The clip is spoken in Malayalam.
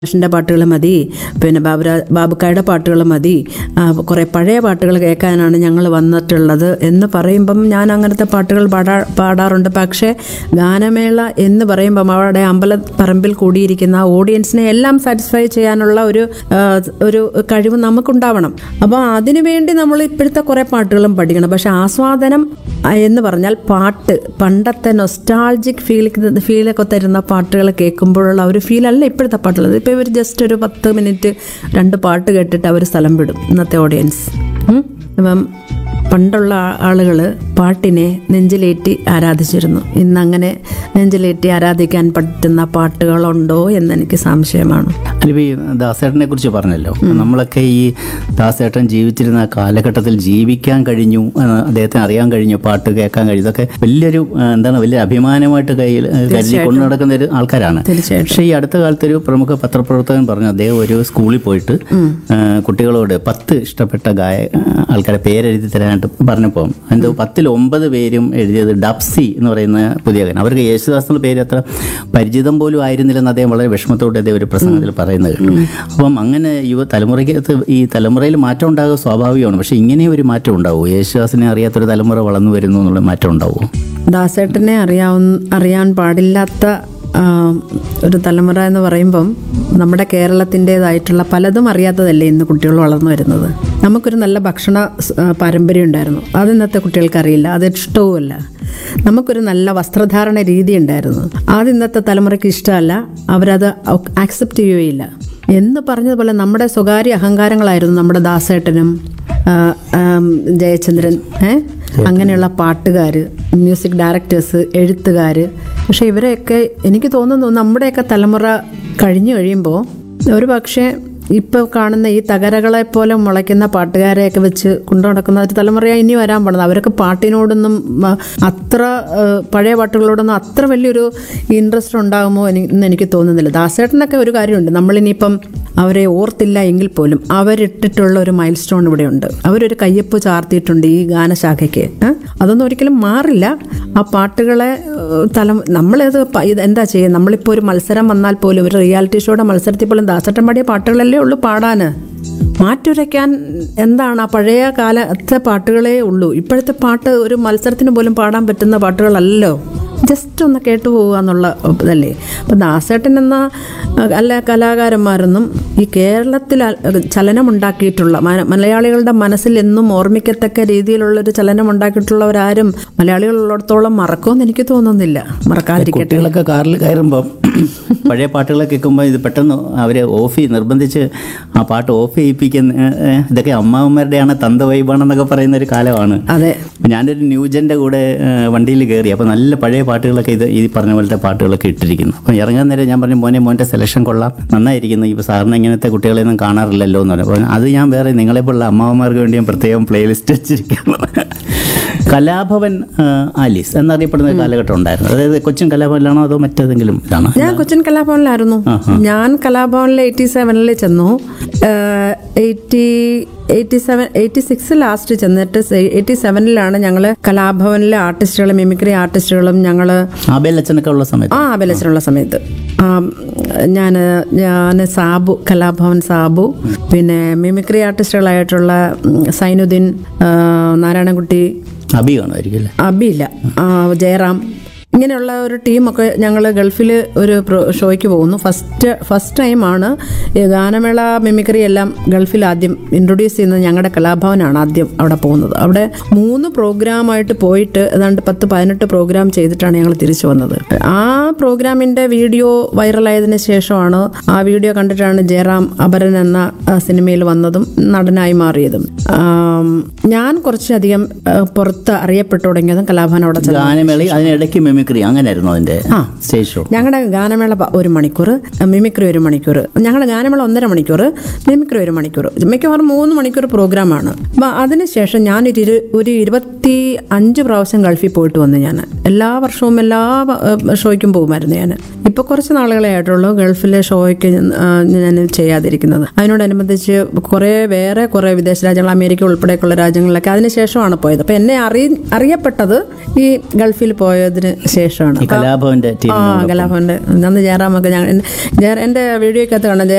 ഷിൻ്റെ പാട്ടുകൾ മതി പിന്നെ ബാബുരാ ബാബുക്കായുടെ പാട്ടുകൾ മതി ആ, കുറേ പഴയ പാട്ടുകൾ കേൾക്കാനാണ് ഞങ്ങൾ വന്നിട്ടുള്ളത് എന്ന് പറയുമ്പം ഞാൻ അങ്ങനത്തെ പാട്ടുകൾ പാടാ പാടാറുണ്ട് പക്ഷേ ഗാനമേള എന്ന് പറയുമ്പം അവിടെ അമ്പലപ്പറമ്പിൽ കൂടിയിരിക്കുന്ന ആ ഓഡിയൻസിനെ എല്ലാം സാറ്റിസ്ഫൈ ചെയ്യാനുള്ള ഒരു ആ, ഒരു കഴിവ് നമുക്കുണ്ടാവണം അപ്പോൾ അതിനുവേണ്ടി നമ്മൾ ഇപ്പോഴത്തെ കുറേ പാട്ടുകളും പഠിക്കണം പക്ഷെ ആസ്വാദനം ആ, എന്ന് പറഞ്ഞാൽ പാട്ട് പണ്ടത്തെ നൊസ്റ്റാൾജിക് ഫീൽ ഫീലൊക്കെ തരുന്ന പാട്ടുകൾ കേൾക്കുമ്പോഴുള്ള ഒരു ഫീലല്ല ഇപ്പോഴത്തെ പാട്ടുള്ളത് ഇപ്പോൾ ഇവർ ജസ്റ്റ് ഒരു പത്ത് മിനിറ്റ് രണ്ട് പാട്ട് കേട്ടിട്ട് അവർ സ്ഥലം വിടും ഇന്നത്തെ ഓഡിയൻസ് ഉം. അപ്പം പണ്ടുള്ള ആളുകൾ പാട്ടിനെ നെഞ്ചിലേറ്റി ആരാധിച്ചിരുന്നു ഇന്നങ്ങനെ നെഞ്ചിലേറ്റി ആരാധിക്കാൻ പറ്റുന്ന പാട്ടുകളുണ്ടോ എന്നെനിക്ക് സംശയമാണ് അല്ലെ ഈ ദാസേട്ടനെ കുറിച്ച് പറഞ്ഞല്ലോ നമ്മളൊക്കെ ഈ ദാസേട്ടൻ ജീവിച്ചിരുന്ന ആ കാലഘട്ടത്തിൽ ജീവിക്കാൻ കഴിഞ്ഞു ആ, അദ്ദേഹത്തിന് അറിയാൻ കഴിഞ്ഞു പാട്ട് കേൾക്കാൻ കഴിഞ്ഞു ഇതൊക്കെ വലിയൊരു ആ, എന്താണ് വലിയ അഭിമാനമായിട്ട് കയ്യിൽ ആ, കരുതി കൊണ്ടു നടക്കുന്ന ഒരു ആൾക്കാരാണ് തീർച്ചയായിട്ടും. പക്ഷേ ഈ അടുത്ത കാലത്ത് ഒരു പ്രമുഖ പത്രപ്രവർത്തകൻ പറഞ്ഞു അദ്ദേഹം ഒരു സ്കൂളിൽ പോയിട്ട് ആ, കുട്ടികളോട് പത്ത് ഇഷ്ടപ്പെട്ട ഗായ ആൾക്കാരെ പേരെഴുതി തരാനായിട്ട് പറഞ്ഞപ്പോൾ എന്തോ പത്തിൽ ഒമ്പത് പേരും എഴുതിയത് ഡബ്സി എന്ന് പറയുന്ന പുതിയ ഗാനം അവർക്ക് യേശുദാസിന്റെ പേര് അത്ര പരിചിതം പോലും ആയിരുന്നില്ലെന്ന് അദ്ദേഹം വളരെ വിഷമത്തോടെ അദ്ദേഹം ഒരു പ്രസംഗത്തിൽ പറയുന്നത് കേട്ടു അപ്പം അങ്ങനെ യുവ തലമുറയ്ക്കകത്ത് ഈ തലമുറയിൽ മാറ്റം ഉണ്ടാകുക സ്വാഭാവികമാണ് പക്ഷേ ഇങ്ങനെ ഒരു മാറ്റം ഉണ്ടാവുമോ യേശുദാസിനെ അറിയാത്തൊരു തലമുറ വളർന്നു വരുന്നു എന്നുള്ള മാറ്റം ഉണ്ടാവുമോ ദാസേട്ടനെ അറിയാവുന്ന അറിയാൻ പാടില്ലാത്ത ആ, ഒരു തലമുറ എന്ന് പറയുമ്പം നമ്മുടെ കേരളത്തിൻ്റെതായിട്ടുള്ള പലതും അറിയാത്തതല്ലേ ഇന്ന് കുട്ടികൾ വളർന്നു വരുന്നത് നമുക്കൊരു നല്ല ഭക്ഷണ സ്- ആ, പാരമ്പര്യം ഉണ്ടായിരുന്നു അത് ഇന്നത്തെ കുട്ടികൾക്ക് അറിയില്ല അത് ഇഷ്ടവുമല്ല നമുക്കൊരു നല്ല വസ്ത്രധാരണ രീതി ഉണ്ടായിരുന്നു അത് ഇന്നത്തെ തലമുറയ്ക്ക് ഇഷ്ടമല്ല അവരത് ആക്സെപ്റ്റ് ചെയ്യുകയില്ല എന്ന് പറഞ്ഞതുപോലെ നമ്മുടെ സ്വകാര്യ അഹങ്കാരങ്ങളായിരുന്നു നമ്മുടെ ദാസേട്ടനും ആ, ആം, ജയചന്ദ്രൻ ഏ അങ്ങനെയുള്ള പാട്ടുകാർ മ്യൂസിക് ഡയറക്ടേഴ്സ് എഴുത്തുകാർ പക്ഷെ ഇവരെയൊക്കെ എനിക്ക് തോന്നുന്നു നമ്മുടെയൊക്കെ തലമുറ കഴിഞ്ഞു കഴിയുമ്പോൾ ഒരു പക്ഷേ ഇപ്പോൾ കാണുന്ന ഈ തകരകളെ പോലെ മുളയ്ക്കുന്ന പാട്ടുകാരെയൊക്കെ വെച്ച് കൊണ്ടു നടക്കുന്ന ഒരു തലമുറയാണ് ഇനി വരാൻ പോണത് അവരൊക്കെ പാട്ടിനോടൊന്നും മ, അത്ര ആ, പഴയ പാട്ടുകളോടൊന്നും അത്ര വലിയൊരു ഇൻട്രസ്റ്റ് ഉണ്ടാകുമോ എനി- എന്ന് എനിക്ക് തോന്നുന്നില്ല ദാസേട്ടനൊക്കെ ഒരു കാര്യമുണ്ട് നമ്മളിനിയിപ്പം അവരെ ഓർത്തില്ല എങ്കിൽ പോലും അവരിട്ടിട്ടുള്ള ഒരു മൈൽ സ്റ്റോൺ ഇവിടെയുണ്ട് അവരൊരു കയ്യൊപ്പ് ചാർത്തിയിട്ടുണ്ട് ഈ ഗാനശാഖയ്ക്ക് ഏ? അതൊന്നും ഒരിക്കലും മാറില്ല ആ പാട്ടുകളെ ഏഹ്, തലം നമ്മളത് പ- ഇത് എന്താ ചെയ്യുക നമ്മളിപ്പോൾ ഒരു മത്സരം വന്നാൽ പോലും ഒരു റിയാലിറ്റി ഷോയുടെ മത്സരത്തിൽ പോലും ദാസട്ടൻ പാടിയ പാട്ടുകളല്ലേ ഉള്ളൂ പാടാന് മാറ്റുരയ്ക്കാൻ എന്താണ് ആ പഴയ കാലത്തെ പാട്ടുകളേ ഉള്ളൂ ഇപ്പോഴത്തെ പാട്ട് ഒരു മത്സരത്തിന് പോലും പാടാൻ പറ്റുന്ന പാട്ടുകളല്ലോ ജസ്റ്റ് ഒന്ന് കേട്ടു പോവുക എന്നുള്ള ഇതല്ലേ അപ്പം ദാസേട്ടൻ എന്ന അഹ്, അല്ല കലാകാരന്മാരൊന്നും ഈ കേരളത്തിൽ അ- ചലനമുണ്ടാക്കിയിട്ടുള്ള മ- മലയാളികളുടെ മനസ്സിൽ എന്നും ഓർമ്മിക്കത്തക്ക രീതിയിലുള്ളൊരു ചലനം ഉണ്ടാക്കിയിട്ടുള്ളവരാരും മലയാളികളുള്ളിടത്തോളം മറക്കുമെന്ന് എനിക്ക് തോന്നുന്നില്ല മറക്കാതിരിക്കട്ടെ കുട്ടികളൊക്കെ കാറിൽ കയറുമ്പോൾ പഴയ പാട്ടുകളൊക്കെ കേൾക്കുമ്പോൾ ഇത് പെട്ടെന്ന് അവരെ ഓഫ് ചെയ്ത് നിർബന്ധിച്ച് ആ പാട്ട് ഓഫ് ചെയ്യിപ്പിക്കുന്ന ഏ, ഏ, ഇതൊക്കെ അമ്മാവന്മാരുടെയാണ് തന്ത വൈബാണെന്നൊക്കെ പറയുന്ന ഒരു കാലമാണ് അതെ അപ്പോൾ ഞാനൊരു ന്യൂജൻ്റെ കൂടെ വണ്ടിയിൽ കയറി അപ്പോൾ നല്ല പഴയ പാട്ടുകളൊക്കെ ഇത് ഈ പറഞ്ഞ പോലത്തെ പാട്ടുകളൊക്കെ ഇട്ടിരിക്കുന്നു അപ്പോൾ ഇറങ്ങാൻ നേരം ഞാൻ പറഞ്ഞു മോനെ മോൻ്റെ സെലക്ഷൻ കൊള്ളാം നന്നായിരിക്കുന്നു ഇപ്പോൾ സാറിന് ഇങ്ങനത്തെ കുട്ടികളെയൊന്നും കാണാറില്ലല്ലോ എന്ന് പറഞ്ഞു അപ്പോൾ അത് ഞാൻ വേറെ നിങ്ങളെപ്പോലുള്ള അമ്മാവന്മാർക്ക് വേണ്ടി ഞാൻ പ്രത്യേകം പ്ലേലിസ്റ്റ് വെച്ചിരിക്കുന്നു കലാഭവൻ ആ, ആലീസ് എന്നറിയപ്പെടുന്ന ഒരു കാലഘട്ടം ഉണ്ടായിരുന്നു അതായത് കൊച്ചിൻ കലാഭവനിലാണോ അതോ മറ്റേതെങ്കിലും ഇതാണോ ഞാൻ കൊച്ചിൻ കലാഭവനിലായിരുന്നു ഞാൻ കലാഭവനിൽ എയ്റ്റി സെവനിൽ ചെന്നു eighty eighty seven eighty six last ചെന്നിട്ട് എയ്റ്റി സെവനിലാണ് ഞങ്ങൾ കലാഭവനിലെ ആർട്ടിസ്റ്റുകളും മിമിക്രി ആർട്ടിസ്റ്റുകളും ഞങ്ങൾ ആബേലച്ചനൊക്കെ ഉള്ള സമയത്ത് ആ അഭിലച്ചനുള്ള സമയത്ത് ഞാൻ ഞാൻ സാബു കലാഭവൻ സാബു പിന്നെ മിമിക്രി ആർട്ടിസ്റ്റുകളായിട്ടുള്ള ഉം, സൈനുദ്ദീൻ ആ, നാരായണൻകുട്ടി അബി കാണുമായിരിക്കും അല്ലേ അബിയില്ല ആ, ജയറാം ഇങ്ങനെയുള്ള ഒരു ടീമൊക്കെ ഞങ്ങൾ ഗൾഫിൽ ഒരു പ്രോ- ഷോയ്ക്ക് പോകുന്നു ഫസ്റ്റ് ഫസ്റ്റ് ടൈമാണ് ഈ ഗാനമേള മിമിക്രി എല്ലാം ഗൾഫിൽ ആദ്യം ഇൻട്രൊഡ്യൂസ് ചെയ്യുന്നത് ഞങ്ങളുടെ കലാഭവനാണ് ആദ്യം അവിടെ പോകുന്നത് അവിടെ മൂന്ന് പ്രോഗ്രാമായിട്ട് പോയിട്ട് ഏതാണ്ട് പത്ത് പതിനെട്ട് പ്രോഗ്രാം ചെയ്തിട്ടാണ് ഞങ്ങൾ തിരിച്ചു വന്നത് ആ പ്രോഗ്രാമിൻ്റെ വീഡിയോ വൈറലായതിനു ശേഷമാണ് ആ വീഡിയോ കണ്ടിട്ടാണ് ജയറാം അപരൻ എന്ന ആ, സിനിമയിൽ വന്നതും നടനായി മാറിയതും ആം, ഞാൻ കുറച്ചധികം ആ, പുറത്ത് അറിയപ്പെട്ടു തുടങ്ങിയതും കലാഭവൻ അവിടെ ചെന്ന് ഗാനമേള അതിനിടയ്ക്ക് മിമിക്രി അങ്ങനെയായിരുന്നു അതിന്റെ സ്റ്റേജ് ഷോ ഞങ്ങളുടെ ഗാനമേള പ- ഒരു മണിക്കൂർ മിമിക്രി ഒരു മണിക്കൂർ ഞങ്ങളുടെ ഗാനമേള ഒന്നര മണിക്കൂർ മിമിക്രി ഒരു മണിക്കൂർ മിക്കവാറും മൂന്ന് മണിക്കൂർ പ്രോഗ്രാമാണ് അപ്പം അതിനുശേഷം ഞാൻ ഒരു ഇരു- ഒരു ഇരുപത്തി അഞ്ച് പ്രാവശ്യം ഗൾഫിൽ പോയിട്ട് വന്നു ഞാൻ എല്ലാ വർഷവും എല്ലാ ഏഹ്, ഷോയ്ക്കും പോകുമായിരുന്നു ഞാൻ ഇപ്പോൾ കുറച്ച് നാളുകളെ ആയിട്ടുള്ളൂ ഗൾഫിലെ ഷോയ്ക്ക് ആ, ഞാൻ ചെയ്യാതിരിക്കുന്നത് അതിനോടനുബന്ധിച്ച് കുറേ വേറെ കുറേ വിദേശ രാജ്യങ്ങൾ അമേരിക്ക ഉൾപ്പെടെയൊക്കെയുള്ള രാജ്യങ്ങളിലൊക്കെ അതിനുശേഷമാണ് പോയത് അപ്പം എന്നെ അറിയ അറിയപ്പെട്ടത് ഈ ഗൾഫിൽ പോയതിന് ശേഷമാണ് ഈ കലാഭവന്റെ ടീം ആ കലാഭവന്റെ അന്ന് ജയറാമൊക്കെ ഞാൻ എൻ്റെ വീഡിയോക്കകത്ത് കാണാം